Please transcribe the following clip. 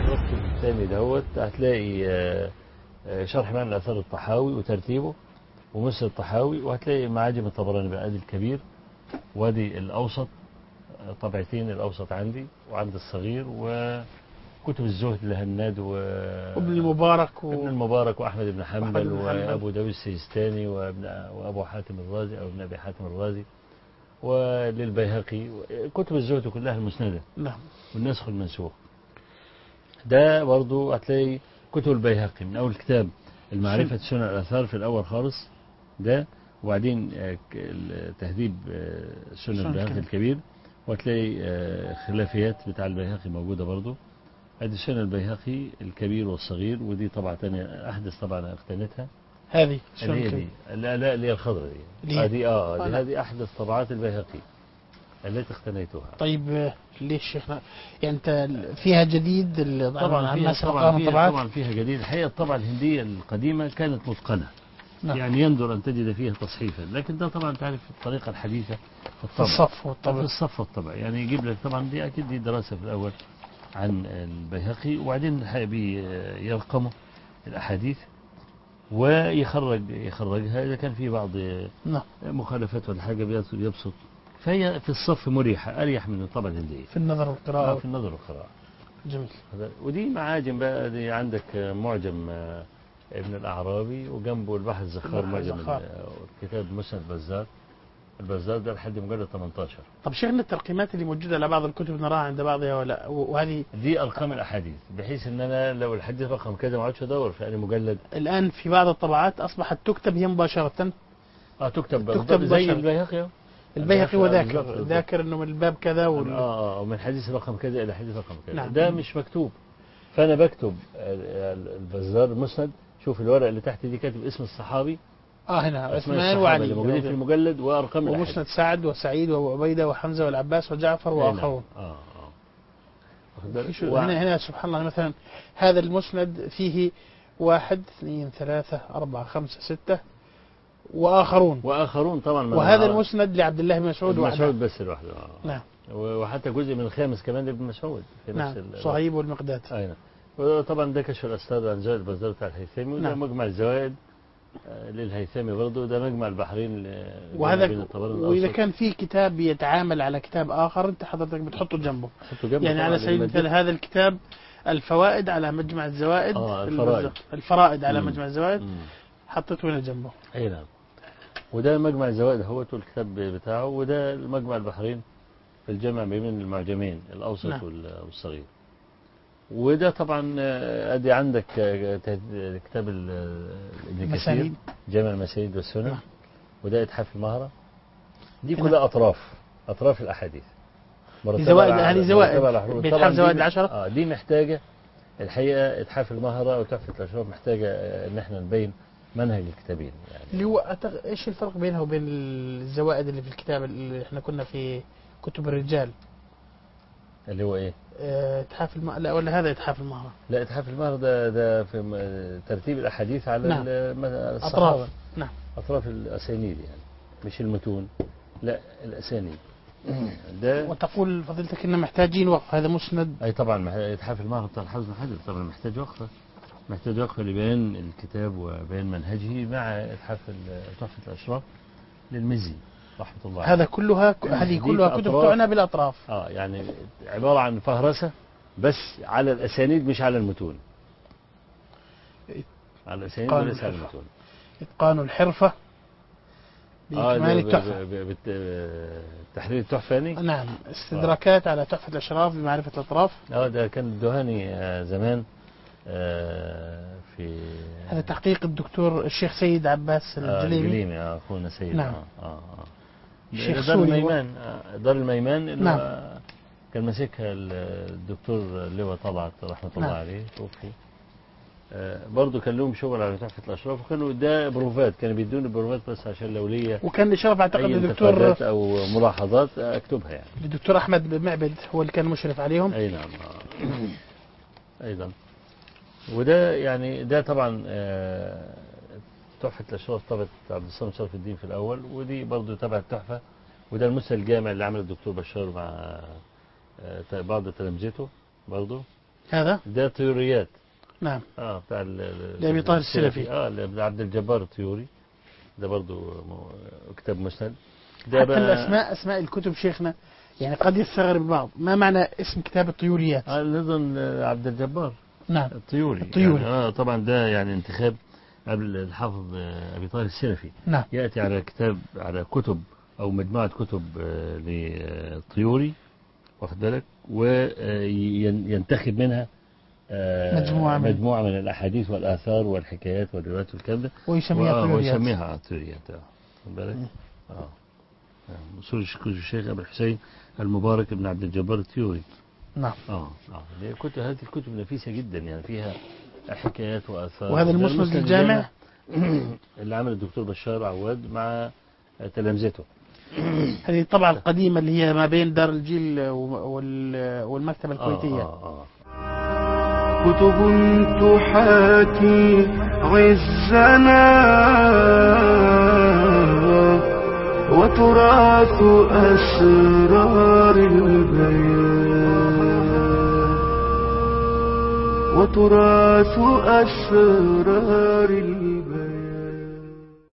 الرف الثاني دهوت هتلاقي آه، آه، شرح معنى الآثار الطحاوي وترتيبه ومسند الطحاوي وهتلاقي معاجم الطبراني بقى ادي الكبير وادي الأوسط آه، طبعتين الأوسط عندي وعند الصغير وكتب الزهد لهناد و وابن المبارك و... ابن المبارك واحمد بن حنبل بن حنبل. وابو داوود السيستاني وابن وابو حاتم الرازي او ابن ابي حاتم الرازي وللبيهقي كتب الزهد كلها المسنده نعم والنسخ المنسوخ ده برضو هتلاقي كتب البيهقي من اول كتاب المعرفه سنن الاثار في الاول خالص ده وبعدين آه، ك- ال- تهذيب آه، سنن سنن البيهقي الكبير. الكبير وهتلاقي آه، خلافيات بتاع البيهقي موجوده برضو ادي سنن البيهقي الكبير والصغير ودي طبعه تانية احدث طبعا أنا اقتنيتها هذه اللي هي سنن دي لا لا اللي هي الخضراء دي اللي هي- آه دي اه آه، دي لا. هذه احدث طبعات البيهقي التي اقتنيتها طيب آه، ليش احنا يعني انت فيها جديد اللي طبعا عن فيها ما سبق طبعا من فيها طبعات طبعا فيها جديد الحقيقه الطبعه الهنديه القديمه كانت متقنه نعم. يعني يندر ان تجد فيها تصحيفا لكن ده طبعا تعرف الطريقه الحديثه في في الطبع الصف في والطبع الصف والطبع يعني يجيب لك طبعا دي اكيد دي دراسه في الاول عن البيهقي وبعدين الحقيقة بيرقموا الاحاديث ويخرج يخرجها اذا كان في بعض نعم مخالفات ولا حاجه بيبسط- يبسط فهي في الصف مريحه اريح من الطبعه الهنديه في النظر آه، والقراءة في النظر والقراءه جميل هذا- ودي معاجم بقى دي عندك معجم آه، ابن الأعرابي وجنبه البحر الزخار البحر معجم الزخار. ال- كتاب مسند البزار البزار ده لحد مجلد 18 طب شيخنا الترقيمات اللي موجودة على بعض الكتب نراها عند بعضها ولا وهذه دي أرقام الأحاديث بحيث إن أنا لو الحديث رقم كذا ما اقعدش أدور في أي مجلد الآن في بعض الطبعات أصبحت تكتب هي مباشرة اه تكتب تكتب بالضبط زي بشر. البيهقي أهو. البيهقي بالضبط، وذاكر بالضبط. ذاكر انه من الباب كذا وال... اه اه ومن حديث رقم كذا إلى حديث رقم كذا نعم. ده مش مكتوب فأنا بكتب ال- ال- البزار المسند شوف الورقة اللي تحت دي كاتب اسم الصحابي اه هنا اسماء عثمان الصحابة اللي وعلي موجودين في المجلد وأرقام الأحاديث ومسند سعد وسعيد وابو عبيده وحمزه والعباس وجعفر أي نعم. واخرون اه اه واخد بالك؟ شو- و- هنا هنا سبحان الله مثلا هذا المسند فيه واحد اثنين ثلاثة أربعة خمسة ستة وآخرون واخرون طبعا من وهذا العرب. المسند لعبد الله بن مسعود ابن وحده مسعود بس لوحده آه. نعم و- وحتى جزء من الخامس كمان لابن مسعود في نفس نعم ال- صهيب والمقداد اي نعم وطبعا ده كشف الاسرار عن زوائد البزار بتاع الهيثمي وده نعم. مجمع الزوائد آه، للهيثمي برضه ده مجمع البحرين ل- وهذا بين الطبراني وإذا الأوسط. كان في كتاب يتعامل على كتاب آخر أنت حضرتك بتحطه جنبه حطوا جنبه يعني طبعاً على سبيل للمجد. المثال هذا الكتاب الفوائد على مجمع الزوائد آه، في الفرائد. البزار. الفرائد على مم. مجمع الزوائد مم. حطيته هنا جنبه اي نعم وده مجمع الزوائد هو الكتاب بتاعه وده مجمع البحرين في الجمع بين المعجمين الاوسط نعم. وال- والصغير وده طبعا آه، ادي عندك آه، ته- كتاب ال- آه، ابن كثير مسانيد جامع المسانيد والسنن نعم. وده اتحاف المهرة دي نعم. كلها اطراف اطراف الاحاديث مرتبة زوائد- على- هذه زوائد. مرتبة على حروف. بيتحاف طبعاً دي زوائد مح- العشرة؟ اه دي محتاجه الحقيقه اتحاف المهره وتحفه الاشراف محتاجه آه، ان احنا نبين منهج الكتابين يعني اللي هو أتغ... ايش الفرق بينها وبين الزوائد اللي في الكتاب اللي احنا كنا في كتب الرجال اللي هو ايه اه، اتحاف الم... لا ولا هذا اتحاف المهرة لا اتحاف المهر ده ده في م- ترتيب الاحاديث على نعم. ال- م- الصحابه اطراف نعم اطراف الاسانيد يعني مش المتون لا الاسانيد ده وتقول فضيلتك ان محتاجين وقف هذا مسند اي طبعا مح- اتحاف المهر بتاع الحافظ بن حجر طبعا محتاج وقفه محتاج وقفه لبيان الكتاب وبيان منهجه مع اتحاف ال- تحفه الاشراف للمزي رحمه الله عليه. هذا كلها هذه دي كلها في كتب أطراف. تعنى بالاطراف اه يعني عباره عن فهرسه بس على الاسانيد مش على المتون على الاسانيد قال وليس على الحفظ. المتون اتقان الحرفه اه بإكمال ب- ب- التحفة ب- بت- تحرير التحفة يعني نعم استدراكات على تحفة الأشراف بمعرفة الأطراف اه ده كان الدهاني آه، زمان آه، في هذا تحقيق الدكتور الشيخ سيد عباس آه، الجليمي الجليمي آه، اخونا سيد نعم. اه اه آه. الشيخ دار سوري الميمان آه، دار الميمان اللي نعم. هو كان ماسكها ال- الدكتور اللواء طلعت رحمه الله نعم. عليه توفي آه، برضه كان لهم شغل على تحفة الأشراف وكانوا ده بروفات كانوا بيدوني بروفات بس عشان لو ليا وكان الإشراف أعتقد أي للدكتور انتقادات أو ملاحظات آه، أكتبها يعني الدكتور أحمد بن معبد هو اللي كان مشرف عليهم اي نعم آه. ايضا وده يعني ده طبعا آه، تحفة الأشراف طبعة عبد الصمد شرف الدين في الأول ودي برضو تبع التحفة وده المسند الجامع اللي عمله الدكتور بشار مع آه، بعض تلامذته برضو هذا ده الطيوريات نعم اه بتاع ال- ال- لأبي طاهر السلفي. اه لابن عبد الجبار الطيوري ده برضو م- كتاب مسند ده حتى الأسماء أسماء الكتب شيخنا يعني قد يستغرب البعض ما معنى اسم كتاب الطيوريات آه نظن عبد الجبار نعم الطيوري الطيوري. يعني اه طبعا ده يعني انتخاب قبل الحافظ آه، ابي طاهر السلفي نعم ياتي على كتاب على كتب او مجموعه كتب آه، للطيوري واخد بالك وينتخب منها آه، مجموعة من- مجموعه من الاحاديث والاثار والحكايات والروايات والكلام ده ويسميها وآه، طيوريات ويسميها الطيوريات اه واخد بالك مم. اه آه، اصول الشيخ الشيخ ابو الحسين المبارك بن عبد الجبار الطيوري نعم اه اه دي كتب هذه الكتب نفيسه جدا يعني فيها حكايات واثار وهذا ده المسند الجامع اللي عمل الدكتور بشار عواد مع تلامذته هذه الطبعة القديمة اللي هي ما بين دار الجيل وال- والمكتبة الكويتية آه آه كتب تحاكي عزنا وتراث أسرار البيان وتراث أسرار البيان